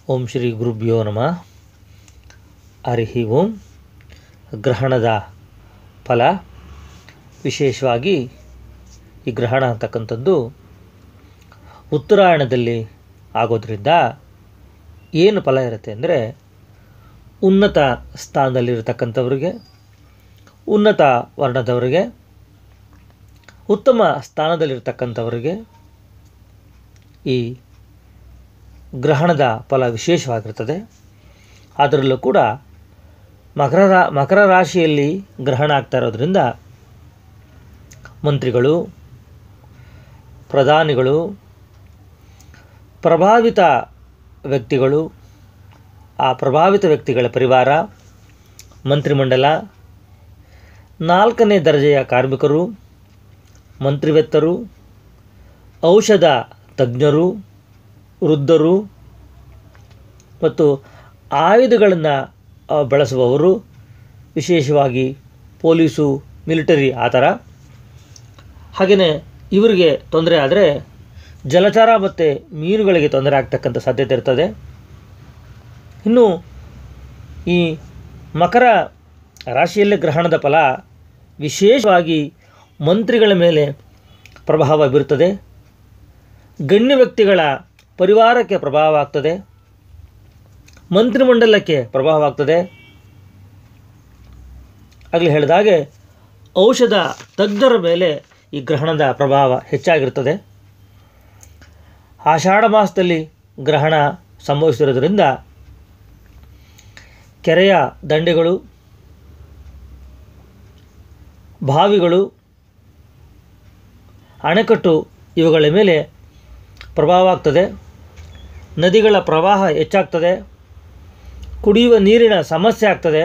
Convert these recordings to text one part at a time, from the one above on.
ಓಂ ಶ್ರೀ ಗುರುಭ್ಯೋ ನಮಃ ಹರಿ ಓಂ ಗ್ರಹಣದ ಫಲ ವಿಶೇಷವಾಗಿ ಈ ಗ್ರಹಣ ಅಂತಕ್ಕಂಥದ್ದು ಉತ್ತರಾಯಣದಲ್ಲಿ ಆಗೋದ್ರಿಂದ ಏನು ಫಲ ಇರುತ್ತೆ ಅಂದರೆ ಉನ್ನತ ಸ್ಥಾನದಲ್ಲಿರತಕ್ಕಂಥವ್ರಿಗೆ ಉನ್ನತ ವರ್ಣದವರಿಗೆ ಉತ್ತಮ ಸ್ಥಾನದಲ್ಲಿರ್ತಕ್ಕಂಥವರಿಗೆ ಈ ಗ್ರಹಣದ ಫಲ ವಿಶೇಷವಾಗಿರ್ತದೆ ಅದರಲ್ಲೂ ಕೂಡ ಮಕರ ರಾ ಮಕರ ರಾಶಿಯಲ್ಲಿ ಗ್ರಹಣ ಆಗ್ತಾ ಇರೋದ್ರಿಂದ ಮಂತ್ರಿಗಳು ಪ್ರಧಾನಿಗಳು ಪ್ರಭಾವಿತ ವ್ಯಕ್ತಿಗಳು ಆ ಪ್ರಭಾವಿತ ವ್ಯಕ್ತಿಗಳ ಪರಿವಾರ ಮಂತ್ರಿಮಂಡಲ ನಾಲ್ಕನೇ ದರ್ಜೆಯ ಕಾರ್ಮಿಕರು ಮಂತ್ರಿವೆತ್ತರು ಔಷಧ ತಜ್ಞರು ವೃದ್ಧರು ಮತ್ತು ಆಯುಧಗಳನ್ನು ಬಳಸುವವರು ವಿಶೇಷವಾಗಿ ಪೊಲೀಸು ಮಿಲಿಟರಿ ಆ ಥರ ಹಾಗೆಯೇ ಇವರಿಗೆ ತೊಂದರೆ ಆದರೆ ಜಲಚರ ಮತ್ತು ಮೀನುಗಳಿಗೆ ತೊಂದರೆ ಆಗ್ತಕ್ಕಂಥ ಸಾಧ್ಯತೆ ಇರ್ತದೆ ಇನ್ನು ಈ ಮಕರ ರಾಶಿಯಲ್ಲಿ ಗ್ರಹಣದ ಫಲ ವಿಶೇಷವಾಗಿ ಮಂತ್ರಿಗಳ ಮೇಲೆ ಪ್ರಭಾವ ಬೀರುತ್ತದೆ ಗಣ್ಯ ವ್ಯಕ್ತಿಗಳ ಪರಿವಾರಕ್ಕೆ ಪ್ರಭಾವ ಆಗ್ತದೆ ಮಂತ್ರಿಮಂಡಲಕ್ಕೆ ಪ್ರಭಾವ ಆಗ್ತದೆ ಆಗಲೇ ಹೇಳಿದ ಹಾಗೆ ಔಷಧ ತಜ್ಞರ ಮೇಲೆ ಈ ಗ್ರಹಣದ ಪ್ರಭಾವ ಹೆಚ್ಚಾಗಿರ್ತದೆ ಆಷಾಢ ಮಾಸದಲ್ಲಿ ಗ್ರಹಣ ಸಂಭವಿಸಿರೋದ್ರಿಂದ ಕೆರೆಯ ದಂಡೆಗಳು ಬಾವಿಗಳು ಅಣೆಕಟ್ಟು ಇವುಗಳ ಮೇಲೆ ಪ್ರಭಾವ ಆಗ್ತದೆ ನದಿಗಳ ಪ್ರವಾಹ ಹೆಚ್ಚಾಗ್ತದೆ ಕುಡಿಯುವ ನೀರಿನ ಸಮಸ್ಯೆ ಆಗ್ತದೆ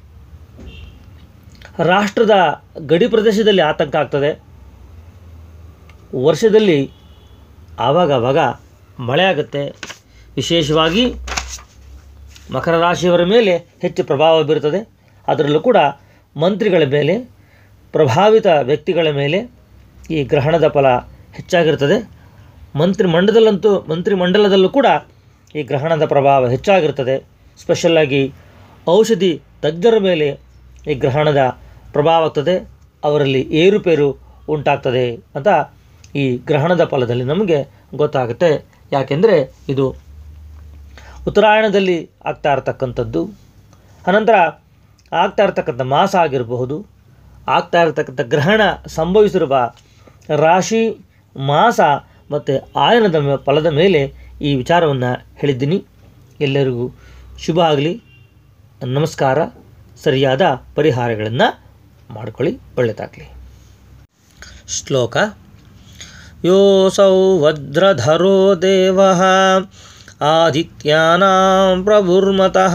ರಾಷ್ಟ್ರದ ಗಡಿ ಪ್ರದೇಶದಲ್ಲಿ ಆತಂಕ ಆಗ್ತದೆ ವರ್ಷದಲ್ಲಿ ಆವಾಗವಾಗ ಮಳೆ ಆಗುತ್ತೆ ವಿಶೇಷವಾಗಿ ಮಕರ ರಾಶಿಯವರ ಮೇಲೆ ಹೆಚ್ಚು ಪ್ರಭಾವ ಬೀರುತ್ತದೆ ಅದರಲ್ಲೂ ಕೂಡ ಮಂತ್ರಿಗಳ ಮೇಲೆ ಪ್ರಭಾವಿತ ವ್ಯಕ್ತಿಗಳ ಮೇಲೆ ಈ ಗ್ರಹಣದ ಫಲ ಹೆಚ್ಚಾಗಿರ್ತದೆ ಮಂತ್ರಿಮಂಡಲದಲ್ಲಂತೂ ಮಂತ್ರಿಮಂಡಲದಲ್ಲೂ ಕೂಡ ಈ ಗ್ರಹಣದ ಪ್ರಭಾವ ಹೆಚ್ಚಾಗಿರ್ತದೆ ಸ್ಪೆಷಲ್ಲಾಗಿ ಔಷಧಿ ತಜ್ಞರ ಮೇಲೆ ಈ ಗ್ರಹಣದ ಪ್ರಭಾವ ಆಗ್ತದೆ ಅವರಲ್ಲಿ ಏರುಪೇರು ಉಂಟಾಗ್ತದೆ ಅಂತ ಈ ಗ್ರಹಣದ ಫಲದಲ್ಲಿ ನಮಗೆ ಗೊತ್ತಾಗುತ್ತೆ ಯಾಕೆಂದರೆ ಇದು ಉತ್ತರಾಯಣದಲ್ಲಿ ಆಗ್ತಾ ಇರತಕ್ಕಂಥದ್ದು ಅನಂತರ ಆಗ್ತಾ ಇರತಕ್ಕಂಥ ಮಾಸ ಆಗಿರಬಹುದು ಆಗ್ತಾ ಇರತಕ್ಕಂಥ ಗ್ರಹಣ ಸಂಭವಿಸಿರುವ ರಾಶಿ ಮಾಸ ಮತ್ತು ಆಯನದ ಮೇ- ಫಲದ ಮೇಲೆ ಈ ವಿಚಾರವನ್ನು ಹೇಳಿದ್ದೀನಿ ಎಲ್ಲರಿಗೂ ಶುಭ ಆಗಲಿ ನಮಸ್ಕಾರ ಸರಿಯಾದ ಪರಿಹಾರಗಳನ್ನು ಮಾಡ್ಕೊಳ್ಳಿ ಒಳ್ಳೆಯದಾಗಲಿ ಶ್ಲೋಕ ಯೋಸೌ ವಜ್ರಧರೋ ದೇವಃ ಆದಿತ್ಯಾನಾಂ ಪ್ರಭುರ್ಮತಃ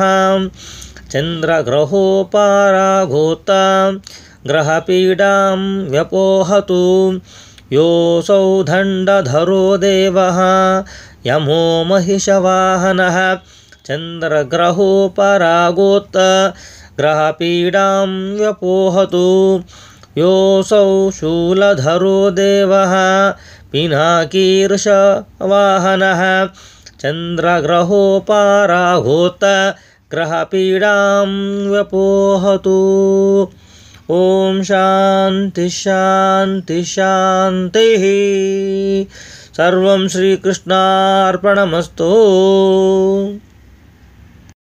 ಚಂದ್ರಗ್ರಹೋಪಾರಾಘೋತ ಗ್ರಹಪೀಡಾಂ ವ್ಯಪೋಹತು ಯೋಸೌ ದಂಡಧರೋ ದೇವಃ ಯಮೋ महिषवाहनः चन्द्रग्रहोपरागोत्त ग्रहपीडां व्यपोहतु योऽसौ शूलधरो देवः पिनाकीर्षवाहनः चन्द्रग्रहोपरागोत्त ग्रहपीडां व्यपोहतु ॐ शान्तिः शान्तिः शान्तिः सर्वं श्रीकृष्णार्पणमस्तु